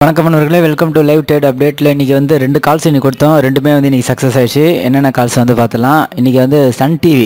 வணக்கம் நண்பர்களே welcome to live trade அப்டேட்டில் இன்றைக்கி வந்து ரெண்டு கால்ஸ் இன்றைக்கி கொடுத்தோம் ரெண்டுமே வந்து இன்றைக்கி சக்ஸஸ் ஆயிடுச்சு என்னென்ன கால்ஸ் வந்து பார்த்துலாம் இன்றைக்கி வந்து சன் டிவி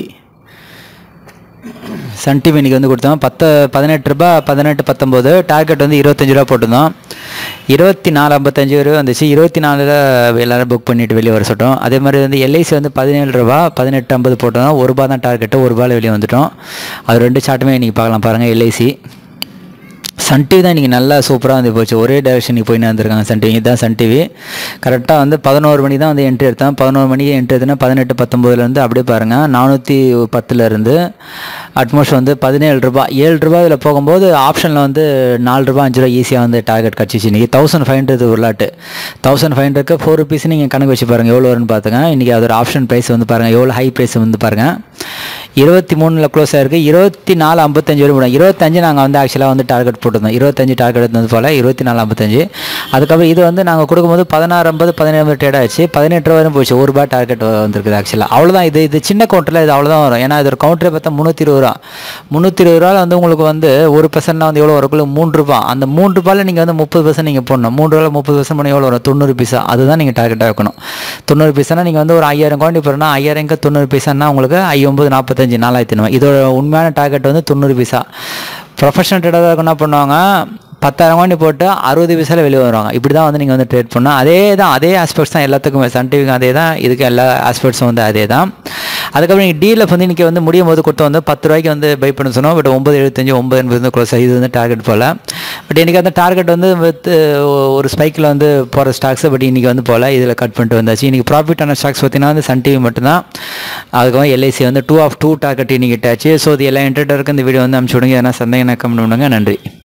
சன் டிவி இன்றைக்கி வந்து கொடுத்தோம் பத்து பதினெட்டு ரூபா பதினெட்டு பத்தொம்போது டார்கெட் வந்து இருபத்தஞ்சு ரூபா போட்டிருந்தோம் இருபத்தி நாலு ஐம்பத்தஞ்சு ரூபா வந்துச்சு இருபத்தி நாலில் எல்லோரும் புக் பண்ணிட்டு வெளியே வர சொல்லிட்டோம் அதே மாதிரி வந்து எல்ஐசி வந்து பதினேழு ரூபா பதினெட்டு ஐம்பது போட்டோம் ஒரு ரூபா தான் டார்கெட்டு ஒரு ரூபாயில் வெளியே வந்துட்டோம் அது ரெண்டு சார்ட்டுமே இன்றைக்கி பார்க்கலாம் பாருங்கள் எல்ஐசி சன் டிவி தான் இன்றைக்கி நல்லா சூப்பராக வந்து போச்சு ஒரே டைரக்ஷனுக்கு போயின்னு வந்திருக்காங்க சன் டிவி இதுதான் சன் டிவி கரெக்டாக வந்து பதினோரு மணி தான் வந்து என்ட்ரி எடுத்தேன் பதினோரு மணிக்கு என்ட்ரி எடுத்தேன்னா பதினெட்டு பத்தொம்போதுலேருந்து அப்படியே பாருங்கள் நானூற்றி பத்துலேருந்து அட்மோஸ்ட் வந்து பதினேழு ரூபா ஏழு ரூபா இதில் போகும்போது ஆப்ஷனில் வந்து நாலு ரூபா அஞ்சு ரூபா ஈஸியாக வந்து டார்கெட் கிடச்சிச்சு இன்றைக்கி தௌசண்ட் ஃபைவ் ஹண்ட்ரட் ஒரு லாட்டு தௌசண்ட் ஃபைவ் ஹண்ட்ரட்க்கு ஃபோர் ருபீஸ் நீங்கள் கணக்கு வச்சு பாருங்கள் எவ்வளோ வரும்னு பார்த்துங்க இன்றைக்கி அதோட ஆப்ஷன் ப்ரைஸ் வந்து பாருங்கள் எவ்வளோ ஹை ப்ரைஸ் வந்து பாருங்கள் இருபத்தி மூணில் க்ளோஸ் ஆயிருக்கு இருபத்தி நாலு ஐம்பத்தஞ்சு வரை முடியும் இருபத்தஞ்சு நாங்கள் வந்து ஆக்சுவலாக வந்து டார்கெட் போட்டிருந்தோம் இருபத்தஞ்சு டார்கெட் இருந்தது போல் இருபத்தி நாலு ஐம்பத்தஞ்சு அதுக்கப்புறம் இது வந்து நாங்கள் கொடுக்கும்போது பதினாறு ஐம்பது பதினேழு ட்ரேட் ஆச்சு பதினெட்டு ரூபா வரையும் போச்சு ஒரு ரூபாய் டார்கெட் வந்திருக்குது ஆக்சுவலாக அவ்வளோதான் இது இது சின்ன கவுண்டரில் இது அவ்வளோதான் வரும் ஏன்னா இது ஒரு கவுண்டரே பார்த்தா முந்நூற்றி இருபது ரூபா முந்நூற்றி இருபது ரூபா வந்து உங்களுக்கு வந்து ஒரு பர்சன்ட்னா வந்து எவ்வளோ வரக்குள்ள மூணு ரூபா அந்த மூணு ரூபாயில் நீங்கள் வந்து முப்பது பர்சன்ட் நீங்கள் போடணும் மூணு ரூபாயில் முப்பது பர்சன்ட் பண்ணி எவ்வளோ வரும் தொண்ணூறு பைசா அதுதான் நீங்கள் டார்கெட்டாக வைக்கணும் தொண்ணூறு பைசானா நீங்கள் வந்து ஒரு ஐயாயிரம் குவாண்டி போகிறோன்னா ஐயாயிரம் தொண்ணூறு பைசானா உங்களுக்கு ஐ ஒம்பது நாற்பத்தஞ்சு நாலாயிரத்தி நூறு இதோட உண்மையான டார்கெட் வந்து தொண்ணூறு பைசா ப்ரொஃபஷனல் ட்ரேடராக என்ன பண்ணுவாங்க பத்தாயிரம் கோடி போட்டு அறுபது பைசாவில் வெளியே வருவாங்க இப்படி தான் வந்து நீங்கள் வந்து ட்ரேட் பண்ணணும் அதே தான் அதே ஆஸ்பெக்ட்ஸ் தான் எல்லாத்துக்குமே சன் டிவிக்கு அதே தான் இதுக்கு எல்லா ஆஸ்பெக்ட்ஸும் வந்து அதே தான் அதுக்கப்புறம் நீங்கள் டீலில் வந்து இன்றைக்கி வந்து முடியும் போது கொடுத்து வந்து பத்து ரூபாய்க்கு வந்து பை பண்ண சொன்னோம் பட் ஒம்பது எழுபத்தஞ்சு ஒம்பது எண்பது வந்து க்ளோஸ் இது வந்து டார்கெட் போல் பட் இன்றைக்கி அந்த டார்கெட் வந்து வித் ஒரு ஸ்பைக்கில் வந்து போகிற ஸ்டாக்ஸ் பட் இன்றைக்கி வந்து போல் இதில் கட் பண்ணிட்டு வந்தாச்சு இன்றைக்கி ப்ராஃபிட் ஆன ஸ்டாக்ஸ் பார்த்தீங்கன்னா வந்து சன் டிவி மட்டும்தான் அதுக்கப்புறம் எல்ஐசி வந்து டூ ஆஃப் டூ டார்கெட் இன்றைக்கி ஆச்சு ஸோ இது எல்லா இன்டர்டருக்கு இந்த வீடியோ வந்து அனுப்பிச்சு விடுங்க எதனா சந்தேகம் கமெண்ட் பண்ணுங்க நன்றி